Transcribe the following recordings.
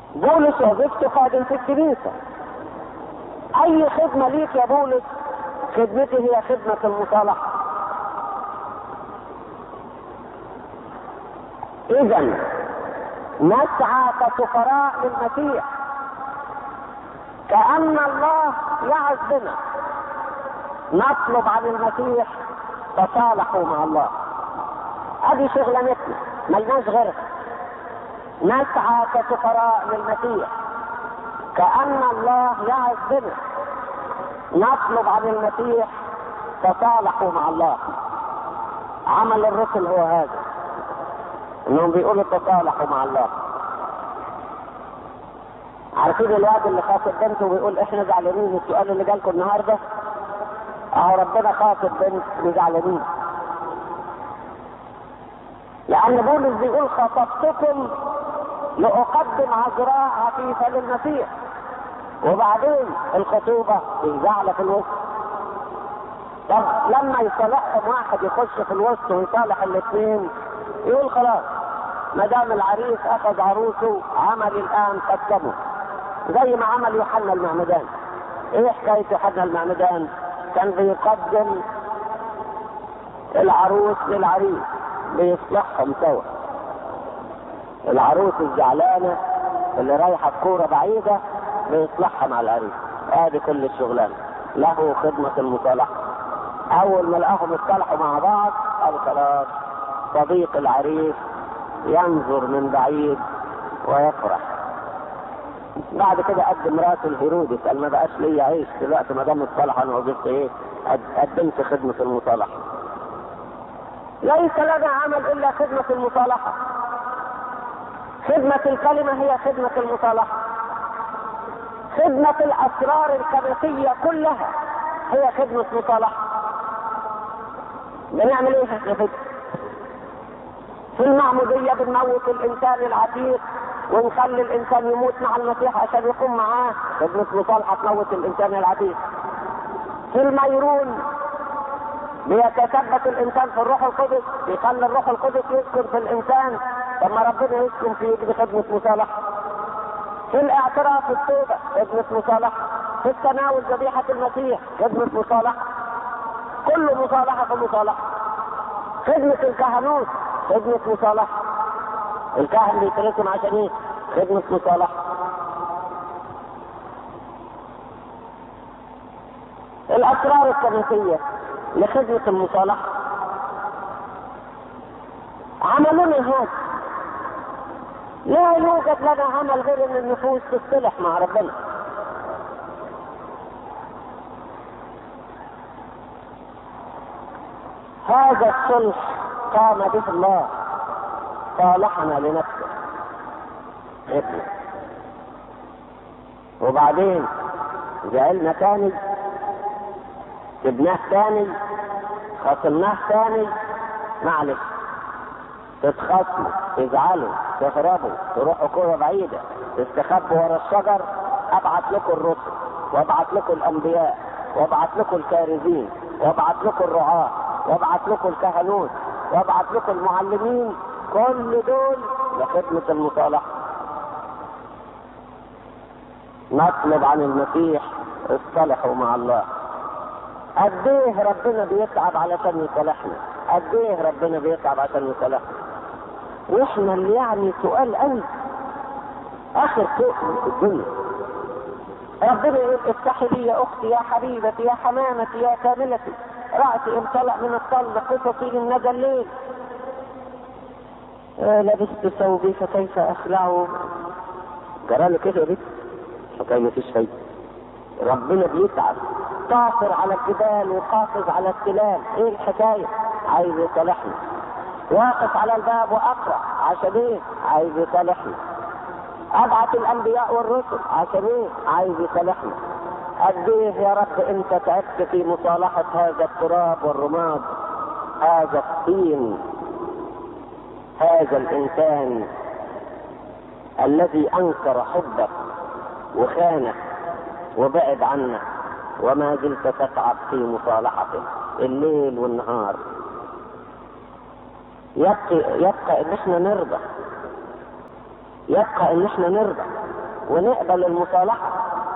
بولس وظيفته خادم في الكنيسة أي خدمة ليك يا بولس خدمتي هي خدمة المصالحة إذا نسعى كسفراء للمسيح كأن الله يعز بنا نطلب عن المسيح تصالحوا مع الله هذه شغلانتنا ملناش غيرها نسعى كسفراء للمسيح كأن الله يعز بنا نطلب عن المسيح تصالحوا مع الله عمل الرسل هو هذا انهم بيقولوا تصالحوا مع الله عارفين الواد اللي خاطب بنته وبيقول احنا زعلانين السؤال اللي جالكم النهارده اهو ربنا خاطب بنت وزعلانين لان بولس بيقول خطبتكم لاقدم عذراء عفيفه للمسيح وبعدين الخطوبه زعلة في الوسط طب لما يصالحهم واحد يخش في الوسط ويصالح الاثنين يقول خلاص ما دام العريس اخذ عروسه عمل الان قدمه زي ما عمل يوحنا المعمدان ايه حكايه يوحنا المعمدان كان بيقدم العروس للعريس بيصلحهم سوا العروس الزعلانه اللي رايحه بكوره بعيده بيصلحها مع العريس ادي كل الشغلانه له خدمه المصالحه اول ما لقاهم اتصالحوا مع بعض قال خلاص صديق العريس ينظر من بعيد ويفرح بعد كده قدم مراته الهيرودس قال ما بقاش ليا عيش دلوقتي ما دام اتصالح انا وظيفت ايه قدمت خدمه المصالحه ليس لنا عمل الا خدمه المصالحه خدمه الكلمه هي خدمه المصالحه خدمه الاسرار الكنسيه كلها هي خدمه مصالحه بنعمل ايه يا خدمه في المعمودية بنموت الإنسان العتيق ونخلي الإنسان يموت مع المسيح عشان يقوم معاه خدمة مصالحة تموت الإنسان العتيق في الميرون بيتثبت الإنسان في الروح القدس يخلي الروح القدس يسكن في الإنسان لما ربنا يسكن فيه بخدمة مصالحة في الاعتراف التوبة خدمة مصالحة في التناول ذبيحة المسيح خدمة مصالحة كل مصالحة في مصالحة خدمة الكهنوت خدمة مصالحة الكاهن بيترسم عشان ايه؟ خدمة مصالحة الأسرار الكنسية لخدمة المصالحة عملنا هذا لا يوجد لنا عمل غير ان النفوس تصطلح مع ربنا هذا الصلح قام به الله صالحنا لنفسه ابنه وبعدين جعلنا تاني جبناه تاني خصمناه تاني معلش تتخصموا تزعلوا تهربوا تروحوا كوره بعيده تستخبوا ورا الشجر ابعت لكم الرسل وابعت لكم الانبياء وابعت لكم الكارزين وابعت لكم الرعاه وابعت لكم الكهنوت وابعت لكم المعلمين كل دول لخدمة المصالحة نطلب عن المسيح اصطلحوا مع الله قد ايه ربنا بيتعب علشان يصالحنا قد ايه ربنا بيتعب عشان يصالحنا واحنا اللي يعني سؤال قوي اخر سوء في الدنيا ربنا يقول افتحي لي يا اختي يا حبيبتي يا حمامتي يا كاملتي رأسي امتلأ من الطل قصصي من ندى الليل آه لبست ثوبي فكيف اخلعه جرى له كده يا بنت فكان مفيش فايده ربنا بيتعب قاصر على الجبال وقاصد على التلال ايه الحكايه عايز يصالحني واقف على الباب واقرا عشان ايه عايز يصالحني ابعث الانبياء والرسل عشان ايه عايز يصالحني قد ايه يا رب انت تعبت في مصالحه هذا التراب والرماد هذا الطين هذا الانسان الذي انكر حبك وخانك وبعد عنك وما زلت تتعب في مصالحته الليل والنهار يبقى يبقى ان احنا نرضى يبقى ان احنا نرضى ونقبل المصالحة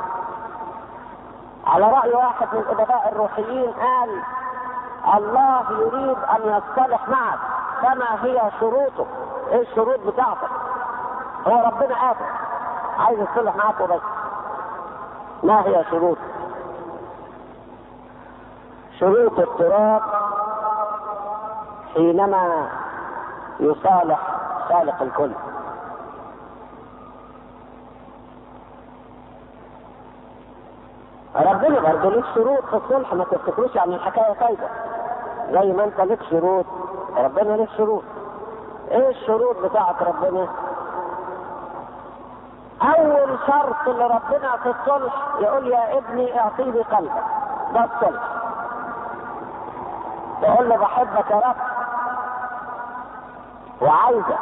على رأي واحد من الأدباء الروحيين قال الله يريد أن يصطلح معك فما هي شروطه؟ إيه الشروط بتاعتك؟ هو ربنا قادر عايز يصطلح معك وبس ما هي شروط شروط التراب حينما يصالح خالق الكل ربنا برضه ليك شروط في الصلح ما تفتكروش يعني الحكايه فايده زي ما انت ليك شروط ربنا ليك شروط ايه الشروط بتاعت ربنا اول شرط لربنا في الصلح يقول يا ابني اعطيني قلبك ده الصلح تقول له بحبك يا رب وعايزك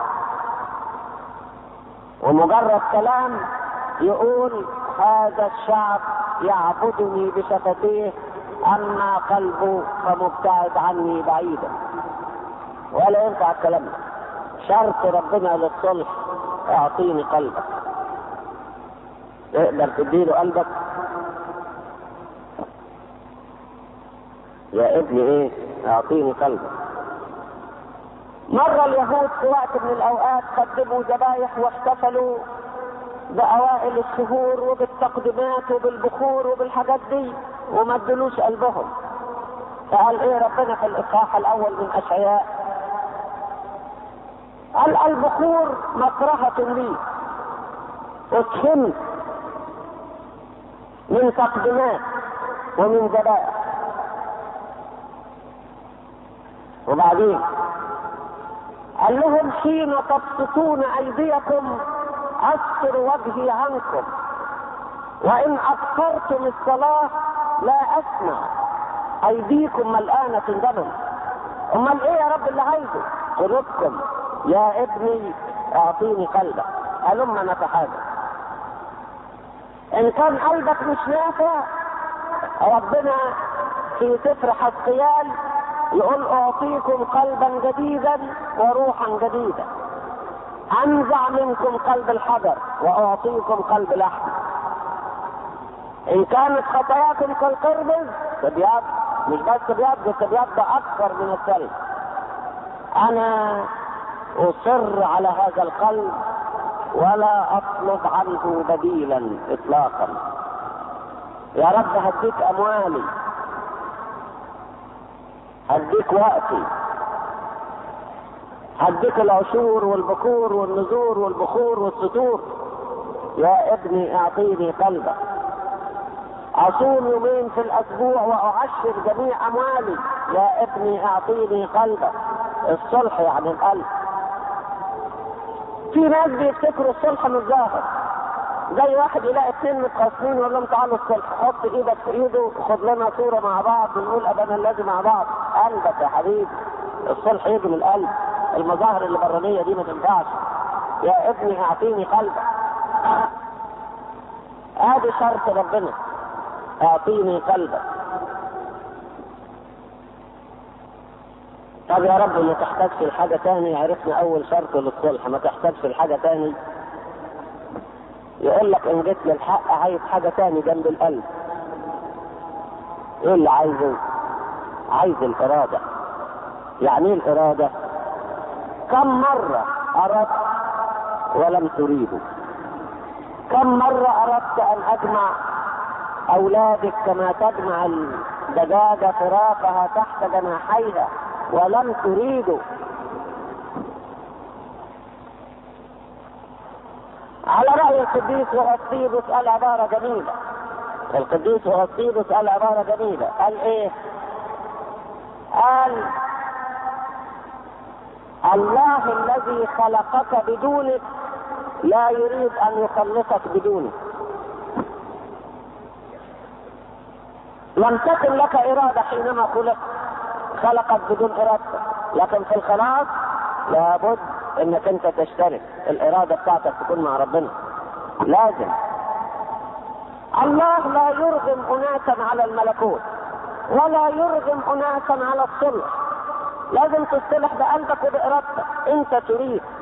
ومجرد كلام يقول هذا الشعب يعبدني بشفتيه اما قلبه فمبتعد عني بعيدا ولا ينفع الكلام ده شرط ربنا للصلح اعطيني قلبك تقدر تديله قلبك يا ابني ايه اعطيني قلبك مرة اليهود في وقت من الاوقات قدموا ذبايح واحتفلوا باوائل الشهور وبالتقديمات وبالبخور وبالحاجات دي وما ادلوش قلبهم فقال ايه ربنا في الاصحاح الاول من اشعياء قال البخور مكرهة لي اتهمت من تقديمات ومن ذبائح وبعدين قال لهم حين تبسطون ايديكم استر وجهي عنكم وان اكثرتم الصلاه لا اسمع ايديكم ملآنة دما امال ايه يا رب اللي عايزه قلوبكم يا ابني اعطيني قلبك هلما نتحاجى ان كان قلبك مش نافع ربنا في سفر حسقيال يقول اعطيكم قلبا جديدا وروحا جديدا انزع منكم قلب الحجر واعطيكم قلب لحم ان كانت خطاياكم كالقربز تبيض مش بس تبيض تبيض اكثر من الثلج انا اصر على هذا القلب ولا اطلب عنه بديلا اطلاقا يا رب هديك اموالي هديك وقتي هديك العشور والبكور والنذور والبخور والسطور يا ابني اعطيني قلبك اصوم يومين في الاسبوع واعشر جميع اموالي يا ابني اعطيني قلبك الصلح يعني القلب في ناس بيفتكروا الصلح من الظاهر زي واحد يلاقي اثنين متخاصمين يقول لهم تعالوا الصلح حط ايدك في ايده خد لنا صوره مع بعض ونقول ابانا الذي مع بعض قلبك يا حبيبي الصلح يجي من القلب المظاهر اللي برانيه دي ما تنفعش يا ابني اعطيني قلبك ادي شرط ربنا اعطيني قلبك طب يا رب ما تحتاجش لحاجه تاني عرفنا اول شرط للصلح ما تحتاجش لحاجه تاني يقول لك ان جيت للحق عايز حاجه تاني جنب القلب ايه اللي عايزه عايز الاراده يعني ايه الاراده كم مره اردت ولم تريده كم مره اردت ان اجمع اولادك كما تجمع الدجاجه فراقها تحت جناحيها ولم تريدوا على رأي القديس أغسطينوس قال عبارة جميلة القديس أغسطينوس قال عبارة جميلة قال إيه؟ قال الله الذي خلقك بدونك لا يريد أن يخلصك بدونك لم تكن لك إرادة حينما خلقت خلقت بدون إرادتك لكن في الخلاص لابد انك انت تشترك الاراده بتاعتك تكون مع ربنا لازم الله لا يرغم اناسا على الملكوت ولا يرغم اناسا على الصلح لازم تصلح بقلبك وبارادتك انت تريد